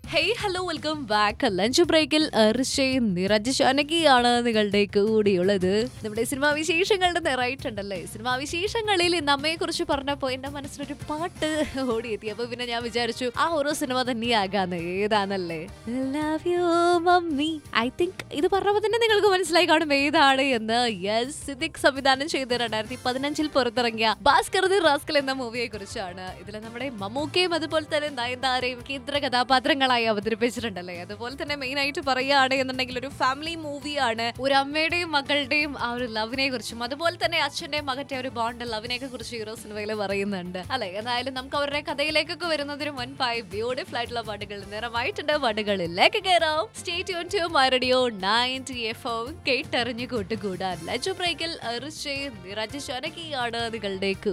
hey hello welcome back lunch ബ്രേക്കിൽ ഋഷയും നിരജ് ഷാനകിയാണ് നിങ്ങളുടെ കൂടിയുള്ളത് നമ്മുടെ സിനിമാ വിശേഷങ്ങളുടെ നിറയിട്ടുണ്ടല്ലേ സിനിമാ വിശേഷങ്ങളിൽ നമ്മയെ കുറിച്ച് പറഞ്ഞപ്പോ എന്റെ മനസ്സിലൊരു പാട്ട് ഓടിയെത്തി അപ്പൊ പിന്നെ ഞാൻ വിചാരിച്ചു ആ ഓരോ സിനിമ തന്നെയാകാന്ന് ഏതാണല്ലേ love you mummy I think ഇത് പറഞ്ഞപ്പോ തന്നെ നിങ്ങൾക്ക് മനസ്സിലായി കാണും ഏതാണ് എന്ന് യെസ് സിദ്ദിഖ് സംവിധാനം ചെയ്ത് രണ്ടായിരത്തി പതിനഞ്ചിൽ പുറത്തിറങ്ങിയ ഭാസ്കർ ദി റാസ്കൽ എന്ന മൂവിയെ കുറിച്ചാണ് ഇതിൽ നമ്മുടെ മമ്മൂക്കയും അതുപോലെ തന്നെ നയൻതാരയും കേന്ദ്ര കഥാപാത്രങ്ങളായി അവതരിപ്പിച്ചിട്ടുണ്ടല്ലേ അതുപോലെ തന്നെ മെയിൻ ആയിട്ട് പറയുകയാണ് എന്നുണ്ടെങ്കിൽ ഒരു ഫാമിലി മൂവിയാണ് ഒരു അമ്മയുടെയും മകളുടെയും ആ ഒരു ലവിനെ കുറിച്ചും അതുപോലെ തന്നെ അച്ഛന്റെയും മകന്റെ ഒരു ബോണ്ട് ലവിനെ കുറിച്ച് ഹീറോ സിനിമയിൽ പറയുന്നുണ്ട് അല്ലെ എന്തായാലും നമുക്ക് അവരുടെ കഥയിലേക്കൊക്കെ വരുന്നതിന് മുൻപായി ബ്യൂട്ടിഫുൾ ആയിട്ടുള്ള പാട്ടുകൾ നിറമായിട്ടുണ്ട് പാട്ടുകളിലേക്ക് കയറാം stay tune to my radio ninety F കേട്ടറിഞ്ഞു കൂട്ടുകൂടാൻ ലഞ്ച് ബ്രേക്കിൽ നിറജ് ശാനകിയാണ് നിങ്ങളുടെ